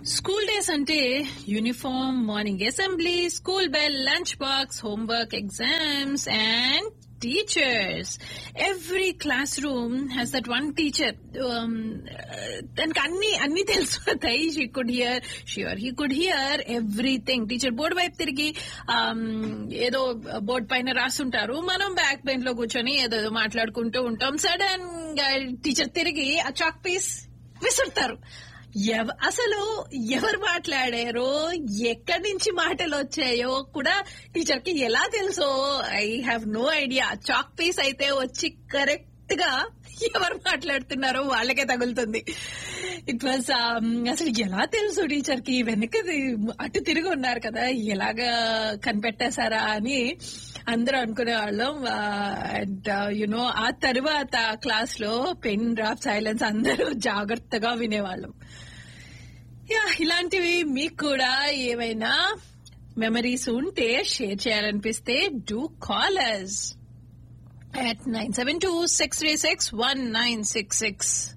School days అంటే uniform morning assembly school bell lunch box homework exams and teachers every class room has that one teacher దానికి అన్ని అన్ని తెలిసిపోతాయి she could hear sure he could hear everything teacher board వైపు తిరిగి um, ఏదో board పైన రాస్తుంటారు మనం బ్యాక్ బెంచ్ లో కూర్చొని ఏదో ఏదో మాట్లాడుకుంటూ ఉంటాం సడన్ గా టీచర్ తిరిగి ఆ చాక్ పీస్ విసురుతారు ఎవ- అసలు ఎవరు మాట్లాడారో ఎక్కడి నుంచి మాటలు వచ్చాయో కూడా టీచర్ కి ఎలా తెలుసో I have no idea chalk piece అయితే వచ్చి కరెక్ట్ గా ఎవరు మాట్లాడుతున్నారో వాళ్ళకే తగులుతుంది ఇట్ వాజ్ అసలు ఎలా తెలుసు టీచర్ కి వెనక అటు తిరిగి ఉన్నారు కదా ఎలాగా కనిపెట్టేశారా అని అందరూ అనుకునే వాళ్ళం అండ్ యునో ఆ తర్వాత క్లాస్ లో పెన్ డ్రాప్ సైలెన్స్ అందరూ జాగ్రత్తగా వినేవాళ్ళం యా ఇలాంటివి మీకు కూడా ఏమైనా మెమరీస్ ఉంటే షేర్ చేయాలనిపిస్తే డూ కాలర్స్ at 972 636 1966.